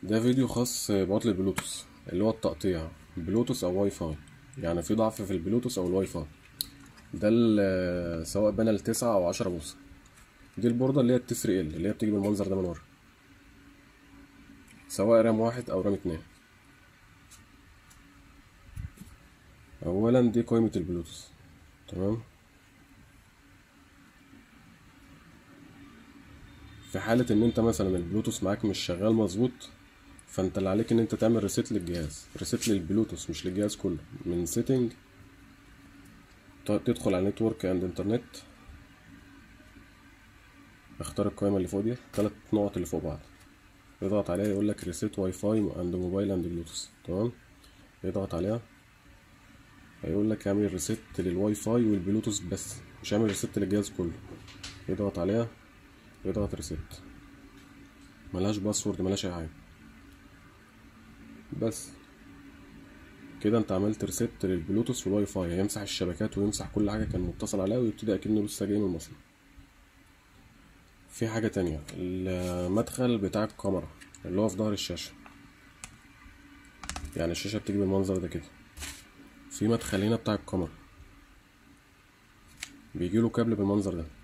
ده فيديو خاص بعطل البلوتوث اللي هو التقطيع بلوتوث او واي فاي يعني في ضعف في البلوتوث او الواي فاي ده ال- سواء بانل تسعة او عشرة بوصة دي البوردة اللي هي التسري ال اللي هي بتيجي بالمنظر ده من ورا سواء رام واحد او رام اتنين اولا دي قائمة البلوتوث تمام في حالة ان انت مثلا البلوتوث معاك مش شغال مظبوط فانت اللي عليك ان انت تعمل ريسيت للجهاز ريسيت للبلوتوث مش للجهاز كله من سيتنج تدخل على نتورك اند انترنت اختار القائمة اللي فوق دي تلات نقط اللي فوق بعض اضغط عليها يقول لك ريسيت واي فاي اند موبايل اند بلوتوث تمام اضغط عليها هيقول لك اعمل ريسيت للواي فاي والبلوتوث بس مش اعمل ريسيت للجهاز كله اضغط عليها اضغط ريسيت ملهاش باسورد ملهاش اي حاجه بس كده انت عملت ريسيت للبلوتوث والواي فاي هيمسح الشبكات ويمسح كل حاجه كان متصل عليها ويبتدي اكنه لسه جاي من المصنع في حاجه تانية المدخل بتاع الكاميرا اللي هو في ظهر الشاشه يعني الشاشه بتيجي بالمنظر ده كده في مدخل هنا بتاع الكاميرا بيجيله كابل بالمنظر ده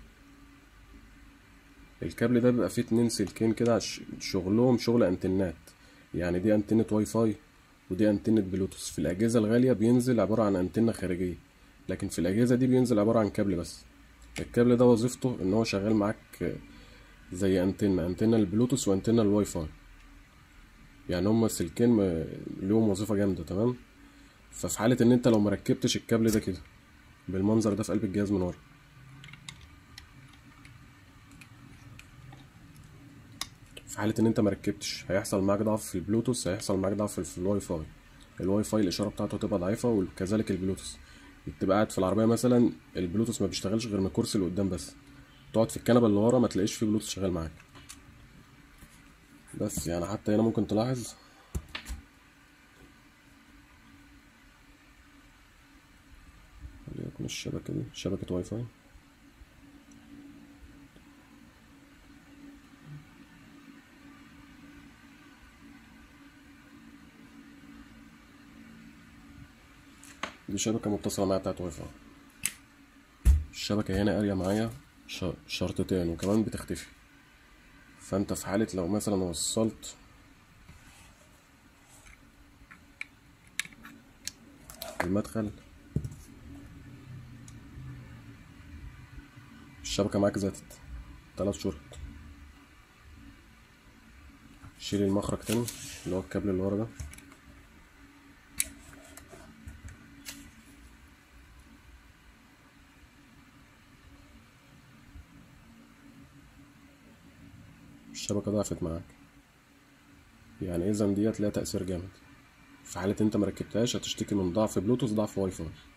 الكابل ده بيبقى فيه اتنين سلكين كده عش- شغلهم شغل انتنات يعني دي انتنة واي فاي ودي انتنة بلوتوث في الأجهزة الغالية بينزل عبارة عن انتنة خارجية لكن في الأجهزة دي بينزل عبارة عن كابل بس الكابل ده وظيفته ان هو شغال معاك زي انتنة انتنة البلوتوث وانتنة الواي فاي يعني هما السلكين م- ليهم وظيفة جامدة تمام ففي حالة ان انت لو مركبتش الكابل ده كده بالمنظر ده في قلب الجهاز من ورا في حالة ان انت مركبتش هيحصل معاك ضعف في البلوتوث هيحصل معاك ضعف في الواي فاي الواي فاي الاشارة بتاعته هتبقى ضعيفة وكذلك البلوتوث تبقى قاعد في العربية مثلا البلوتوث ما بيشتغلش غير من الكرسي اللي قدام بس تقعد في الكنبة اللي ورا ما تلاقيش فيه بلوتوث شغال معاك بس يعني حتى هنا ممكن تلاحظ وليكن الشبكة دي شبكة واي فاي دي شبكة متصلة معايا بتاعت واي فاي الشبكة هنا قارية معايا ش- شرطتين وكمان بتختفي فانت في حالة لو مثلا وصلت المدخل الشبكة معاك زادت تلات شرط شيل المخرج تاني اللي هو الكابل اللي ورا ده الشبكة ضعفت معاك يعني اذا ديت ليها تأثير جامد في حالة انت مركبتهاش هتشتكي من ضعف بلوتوث ضعف واي فاي